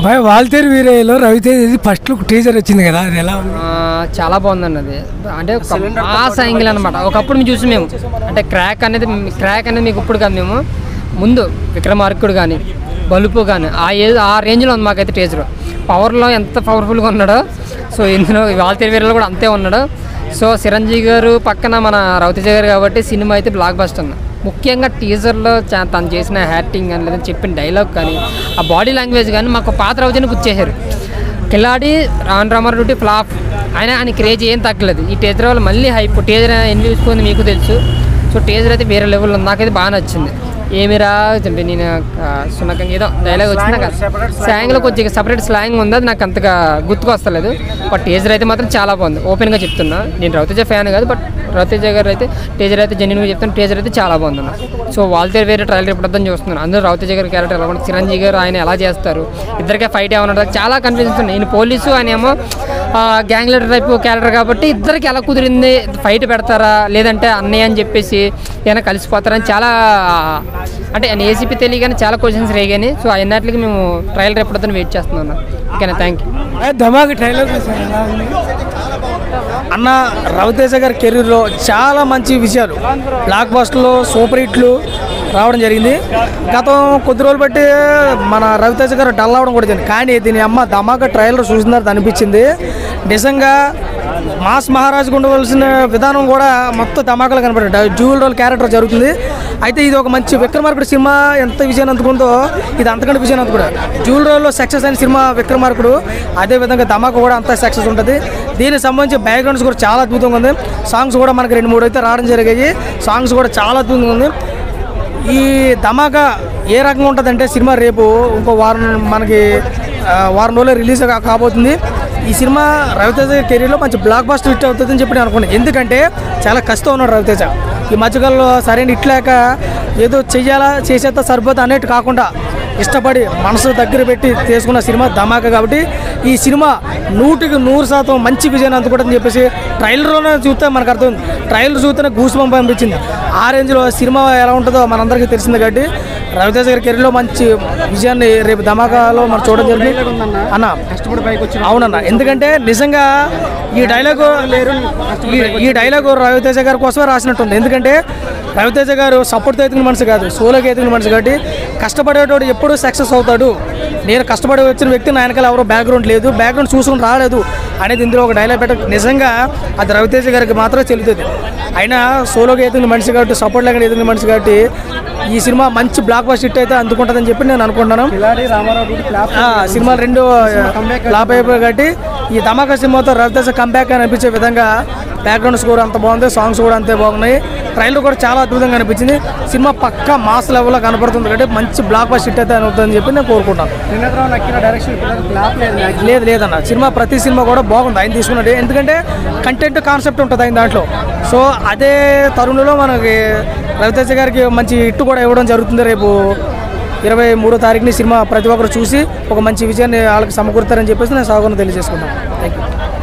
Bye Waltair వీరయ్యలో Ravitej ఇది first look teaser వచ్చింది కదా అది ఎలా ఉంది ఆ, చాలా బాగుందండి అది అంటే ఒక మాస్ యాంగిల్ అనమాట ఒకప్పుడు మేము చూసి మేము అంటే క్రాక్ అనేది క్రాక్ అనేది మీకు ఇప్పుడు కాదు మేము ముందు విక్రమార్కుడు కానీ బలుపు కానీ ఆ ఏ ఆ రేంజ్లో ఉంది మాకైతే టేజర్ పవర్లో ఎంత పవర్ఫుల్గా ఉన్నాడో సో ఇందులో వాల్తేరు వీరలో కూడా అంతే ఉన్నాడు సో చిరంజీవి గారు పక్కన మన రవితేజ గారు కాబట్టి సినిమా అయితే బ్లాక్ బస్టర్ ముఖ్యంగా టీజర్లో చా- తను చేసిన యాక్టింగ్ కానీ లేదా చెప్పిన డైలాగ్ కానీ ఆ బాడీ లాంగ్వేజ్ కానీ మాకు పాత రవితేని గుర్చేశారు కిలాడి రాన్ రామారెడ్డి ఫ్లాప్ ఆయన ఆయన క్రేజ్ ఏం తగ్గలేదు ఈ టీజర్ వల్ల మళ్ళీ హైప్ టీజర్ ఎన్ని చూసుకుంది మీకు తెలుసు సో టీజర్ అయితే వేరే లెవెల్లో ఉంది నాకైతే బాగా నచ్చింది ఏమిరా చెప్పి నేను ఆ, సునకంగా ఏదో డైలాగ్ వచ్చింది నాకు స్లాంగ్లో కొంచెం సపరేట్ స్లాంగ్ ఉంది అది నాకు అంతగా గుర్తుకొస్తలేదు బట్ టీజర్ అయితే మాత్రం చాలా బాగుంది ఓపెన్గా చెప్తున్నా నేను రవితేజ ఫ్యాన్ కాదు బట్ రవితేజ గారు అయితే టీజర్ అయితే జెన్యున్గా చెప్తాను టీజర్ అయితే చాలా బాగుంది అన్న సో వాళ్ళతో వేరే ట్రయల్ రేపు అర్థం చూస్తున్నాను అందరూ రవితేజ గారి క్యారెక్టర్ ఎలా ఉంటుంది చిరంజీవి గారు ఆయన ఎలా చేస్తారు ఇద్దరికే ఫైట్ ఏమన్నా ఉంటుందా? చాలా కన్ఫ్యూజన్స్ ఉన్నాయి ఈయన పోలీసు ఆయన ఏమో గ్యాంగ్ లీడర్ టైప్ క్యారెక్టర్ కాబట్టి ఇద్దరికి ఎలా కుదిరింది ఫైట్ పెడతారా లేదంటే అన్నయ్య అని చెప్పేసి ఏమైనా కలిసిపోతారని చాలా అంటే ఆయన ఏసీపీ తెలియగానే చాలా క్వశ్చన్స్ రేగాని సో అన్నిటికి మేము ట్రయల్ రేపు వెయిట్ చేస్తున్నాం అన్న. ఓకేనా thank you bye Dhamaka trailer చూసారు ఎలా ఉంది అన్న రవితేజ గారి కెరీర్లో చాలా మంచి విషయాలు బ్లాక్ బస్టర్లు సూపర్ హిట్లు రావడం జరిగింది గతం కొద్ది రోజులు బట్టి మన రవితేజ గారు డల్ అవడం కూడా జరిగింది కానీ దీని అమ్మ ధమాకా ట్రైలర్ చూసిన తర్వాత అనిపించింది నిజంగా మాస్ మహారాజుకు ఉండవలసిన విధానం కూడా మొత్తం ధమాకాలు కనపడింది డ్యూల్ రోల్ క్యారెక్టర్ జరుగుతుంది అయితే ఇది ఒక మంచి విక్రమార్కుడు సినిమా ఎంత విజయాన్ని అందుకుందో ఇది అంతకంటే విజయాన్ని అందుకుంటుంది డ్యూల్ రోల్లో సక్సెస్ అయిన సినిమా విక్రమార్కుడు అదే విధంగా ధమాకా కూడా అంత సక్సెస్ ఉంటుంది దీనికి సంబంధించి బ్యాక్గ్రౌండ్స్ కూడా చాలా అద్భుతంగా ఉంది సాంగ్స్ కూడా మనకి రెండు మూడు అయితే రావడం జరిగాయి సాంగ్స్ కూడా చాలా అద్భుతంగా ఉంది ఈ ధమాకా ఏ రకంగా ఉంటుందంటే సినిమా రేపు ఇంకో వారం మనకి ఆ, వారం రోజులు రిలీజ్ కా- కాబోతుంది ఈ సినిమా రవితేజ కెరీర్లో మంచి బ్లాక్ బాస్టర్ హిట్ అవుతుందని చెప్పి నేను అనుకున్నాను ఎందుకంటే చాలా కష్టం ఉన్నాడు రవితేజ ఈ మధ్యకాలంలో సరైన హిట్ లేక ఏదో చెయ్యాలా చేసేస్తా సరిపోతా అనేట్టు కాకుండా ఇష్టపడి మనసు దగ్గర పెట్టి తీసుకున్న సినిమా ధమాకా కాబట్టి ఈ సినిమా నూటికి నూరు శాతం మంచి విజయాన్ని అందుకుంటుందని చెప్పేసి ట్రైలర్లోనే చూస్తే మనకు అర్థం ట్రైలర్ చూస్తేనే గూస్ బంప్ అనిపించింది ఆ రేంజ్లో సినిమా ఎలా ఉంటుందో మనందరికీ తెలిసింది కాబట్టి రవితేజ గారి కెరీర్లో మంచి విజయాన్ని రేపు ధమాకాలో మనం చూడడం జరిగింది అన్న కష్టపడి పైకి వచ్చి అవునన్న ఎందుకంటే నిజంగా ఈ డైలాగ్ ఈ- ఈ డైలాగ్ రవితేజ గారి కోసమే రాసినట్టుంది ఎందుకంటే రవితేజ గారు సపోర్ట్తో ఎదిగిన మనిషి కాదు సోలోకి ఎదిగిన మనిషి కాబట్టి కష్టపడేటోడు ఎప్పుడూ సక్సెస్ అవుతాడు నేను కష్టపడి వచ్చిన వ్యక్తి నా వెనకాల ఎవరో బ్యాక్గ్రౌండ్ లేదు బ్యాక్గ్రౌండ్ చూసుకుని రాలేదు అనేది ఇందులో ఒక డైలాగ్ పెట్ట నిజంగా అది రవితేజ గారికి మాత్రమే చెల్లుతుంది అయినా సోలోగా ఎదిగిన మనిషి కాబట్టి సపోర్ట్ లేకుండా ఎదిగిన మనిషి కాబట్టి ఈ సినిమా మంచి బ్లాక్ బస్టర్ హిట్ అయితే అందుకుంటుందని చెప్పి నేను అనుకుంటున్నాను ఆ, సినిమా రెండు ఫ్లాప్ అయిపోయి కాబట్టి ఈ ధమాకా సినిమాతో రవితేజ కంబ్యాక్ అని అనిపించే విధంగా బ్యాక్గ్రౌండ్ స్కోర్ అంత బాగుంది సాంగ్స్ కూడా అంతే బాగున్నాయి ట్రైలర్ కూడా చాలా అద్భుతంగా అనిపించింది సినిమా పక్కా మాస్ లెవెల్లో కనపడుతుంది కాబట్టి మంచి బ్లాక్ బస్టర్ హిట్ అయితే అవుతుందని చెప్పి నేను కోరుకుంటాను లేదు లేదన్న సినిమా ప్రతి సినిమా కూడా బాగుంది ఆయన తీసుకున్నది ఎందుకంటే కంటెంట్ కాన్సెప్ట్ ఉంటుంది ఆయన దాంట్లో సో అదే తరుణంలో మనకి రవితేజ గారికి మంచి హిట్ కూడా ఇవ్వడం జరుగుతుంది రేపు ఇరవై మూడో తారీఖుని సినిమా ప్రతి ఒక్కరు చూసి ఒక మంచి విజయాన్ని వాళ్ళకి సమకూరుతారని చెప్పేసి నేను సాగును తెలియజేసుకుంటాను థ్యాంక్ యూ